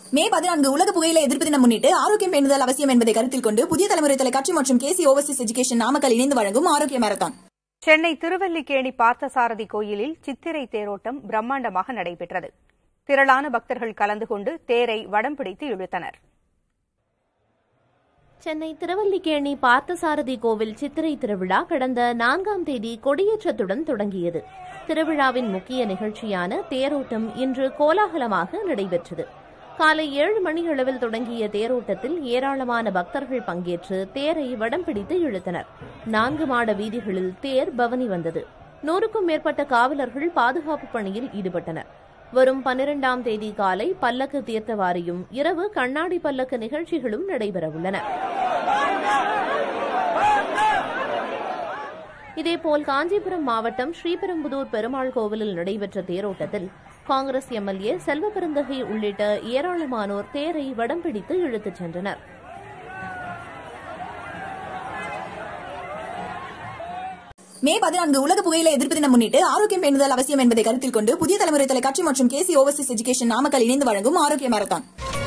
மே பதினான்கு உலக புகையிலை எதிர்ப்பு தினம் முன்னிட்டு ஆரோக்கியம் பேணுதல் அவசியம் என்பதை கருத்தில் கொண்டு புதிய தலைமுறை தொலைக்காட்சி மற்றும் கேசி ஓவர்சீஸ் எஜுகேஷன் நாமக்கல் இணைந்து வழங்கும் ஆரோக்கிய மேரத்தான் சென்னை திருவல்லிக்கேணி பார்த்தசாரதி கோயிலில் சித்திரை தேரோட்டம் பிரம்மாண்டமாக நடைபெற்றது திரளான பக்தர்கள் கலந்து கொண்டு தேரை வடம் பிடித்து இழுத்தனர் சென்னை திருவல்லிக்கேணி பார்த்தசாரதி கோவில் சித்திரை திருவிழா கடந்த நான்காம் தேதி கொடியேற்றத்துடன் தொடங்கியது திருவிழாவின் முக்கிய நிகழ்ச்சியான தேரோட்டம் இன்று கோலாகலமாக நடைபெற்றது காலை ஏழு மணி அளவில் தொடங்கிய தேரோட்டத்தில் ஏராளமான பக்தர்கள் பங்கேற்று தேரை வடம் பிடித்து இழுத்தனர் நான்கு மாட வீதிகளில் தேர் பவனி வந்தது நூறுக்கும் மேற்பட்ட காவலர்கள் பாதுகாப்பு பணியில் ஈடுபட்டனர் வரும் பன்னிரெண்டாம் தேதி காலை பல்லக்கு தீர்த்தவாரியும் இரவு கண்ணாடி பல்லக்கு நிகழ்ச்சிகளும் நடைபெறவுள்ளன இதேபோல் காஞ்சிபுரம் மாவட்டம் ஸ்ரீபெரும்புதூர் பெருமாள் கோவிலில் நடைபெற்ற தேரோட்டத்தில் காங்கிரஸ் எம்எல்ஏ செல்வபெருந்தகை உள்ளிட்ட ஏராளமானோர் தேரை வடம் பிடித்து இழுத்துச் சென்றனர் மே பதினான்கு உலக புகையிலை எதிர்ப்பு தினம் முன்னிட்டு ஆரோக்கியம் பேணுதல் அவசியம் என்பதை கருத்தில் கொண்டு புதிய தலைமுறை தொலைக்காட்சி மற்றும் கேசி ஓவர்சீஸ் எஜுகேஷன் நாமக்கல் இணைந்து வழங்கும் ஆரோக்கிய மேரத்தான்